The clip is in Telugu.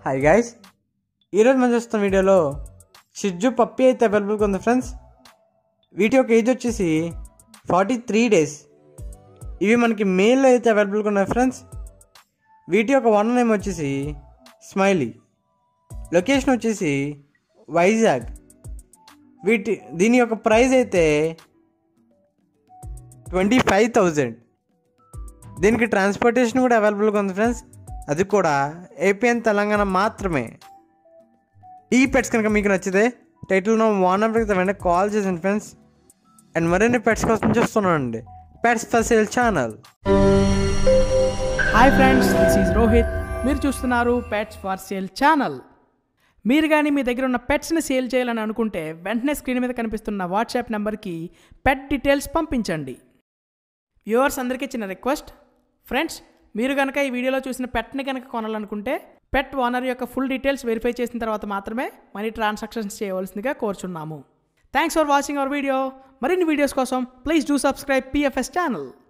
హాయ్ గైస్ ఈరోజు మనం చూస్తున్న వీడియోలో షిజ్జు పప్పి అయితే అవైలబుల్గా ఉంది ఫ్రెండ్స్ వీటి యొక్క ఏజ్ వచ్చేసి ఫార్టీ త్రీ డేస్ ఇవి మనకి మెయిల్లో అయితే అవైలబుల్గా ఉన్నాయి ఫ్రెండ్స్ వీటి యొక్క వన్ నేమ్ వచ్చేసి స్మైలీ లొకేషన్ వచ్చేసి వైజాగ్ వీటి దీని యొక్క ప్రైస్ అయితే ట్వంటీ ఫైవ్ థౌజండ్ దీనికి ట్రాన్స్పోర్టేషన్ కూడా అవైలబుల్గా ఉంది ఫ్రెండ్స్ అది కూడా ఏపీ అండ్ తెలంగాణ మాత్రమే ఈ పెట్స్ కనుక మీకు నచ్చితే టైటిల్లో వాన్ నెంబర్కి వెంటనే కాల్ చేసింది ఫ్రెండ్స్ అండ్ మరిన్ని పెట్స్ కోసం చూస్తున్నానండి pets for sale channel hi friends this is Rohit మీరు చూస్తున్నారు పెట్స్ ఫర్ సేల్ ఛానల్ మీరు కానీ మీ దగ్గర ఉన్న పెట్స్ని సేల్ చేయాలని అనుకుంటే వెంటనే స్క్రీన్ మీద కనిపిస్తున్న వాట్సాప్ నెంబర్కి పెట్ డీటెయిల్స్ పంపించండి వ్యూవర్స్ అందరికీ చిన్న రిక్వెస్ట్ ఫ్రెండ్స్ మీరు కనుక ఈ వీడియోలో చూసిన పెట్ని కనుక కొనాలనుకుంటే పెట్ ఓనర్ యొక్క ఫుల్ డీటెయిల్స్ వెరిఫై చేసిన తర్వాత మాత్రమే మనీ ట్రాన్సాక్షన్స్ చేయవలసిందిగా కోరుచున్నాము thanks for watching our video మరిన్ని వీడియోస్ కోసం please do subscribe PFS channel